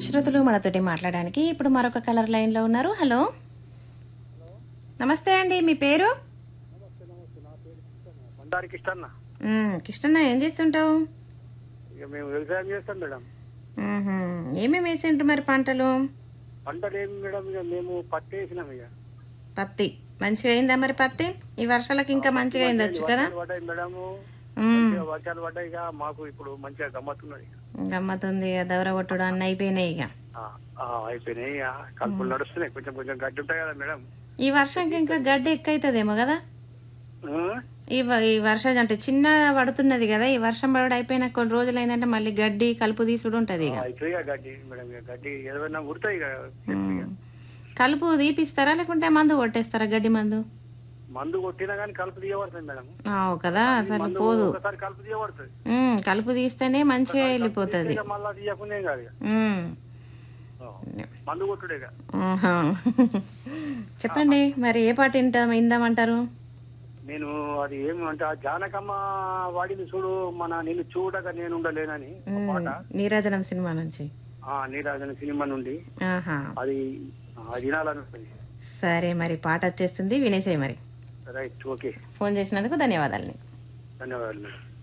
శ్రోతలు మనతోటి మాట్లాడడానికి ఇప్పుడు మరొక కలర్ లైన్లో ఉన్నారు హలో నమస్తే అండి మీ పేరు మందారికి ఇష్టన్న మ్మ్, కిష్టన్న ఏం చేస్తుంటావు ఇక మేము వ్యవసాయం చేస్తాం మేడం మ్మ్హ్మ్. ఏమేమి వేసిండ్రు మరి పంటలు పంటలు ఏమి మేడం ఇక మేము పత్తి వేసినాం ఇక పత్తి మంచిగా అయిందా మరి పత్తి ఈ వర్షాలకు ఇంకా మంచిగా అయిందొచ్చు కదా వర్షాలు పడ్డాయి మేడము మ్మ్. మంచిగా వర్షాలు పడ్డాయి ఇక మాకు ఇప్పుడు మంచిగా గమ్మత్తున్నది ఇక. గమ్మతుంది ఇక దౌర కొట్టుడు అన్న అయిపోయినాయి ఇక ఆ, ఆ, అయిపోయినాయి ఇక కలుపులు నడుస్తున్నాయి కొంచెం కొంచెం గడ్డి ఉంటాయి కదా మేడం ఈ వర్షంకి ఇంకా గడ్డి ఎక్కువైతుందేమో కదా ఆ? ఈ వ- ఈ వర్షం అంటే చిన్న పడుతున్నది కదా ఈ వర్షం పడడం అయిపోయిన కొన్ని రోజులు అయిందంటే మళ్ళీ గడ్డి కలుపు తీసుడు ఉంటది ఇక ఆ, అవుతుంది ఇక గడ్డి మేడం ఇక గడ్డి ఏదైనా ఉడతాయి ఇక చెట్లు ఇక. కలుపు తీపిస్తారా లేకుంటే మందు కొట్టేస్తారా గడ్డి మందు మందు కొట్టినా కానీ కలుపు తీయబడుతుంది మేడం ఆవు కదా అసలు మందు పోదు ఒకసారి కలుపు తీయబడుతుంది ఉమ్, కలుపు తీస్తేనే మంచిగా వెళ్ళిపోతుంది ఇక మళ్ళీ తీయకుండా కాదు ఇక ఉమ్. ఆ, మందు కొట్టుడే ఇక ఆహా. చెప్పండి మరి ఏ పాట వింటాం ఇందామంటారు నేను అది ఏమంటే ఆ జానకమ్మ వాడిని చూడు మన నిన్ను చూడక నేను ఉండలేనని ఒక పాట నీరాజనం సినిమా నుంచి ఆ నీరాజన సినిమా నుండి ఆహా అది అది వినాలని ఉంటుంది సరే మరి పాట వచ్చేస్తుంది వినేసేయి మరి రైట్ ఓకే ఫోన్ చేసినందుకు ధన్యవాదాలు ధన్యవాదాలు మేడం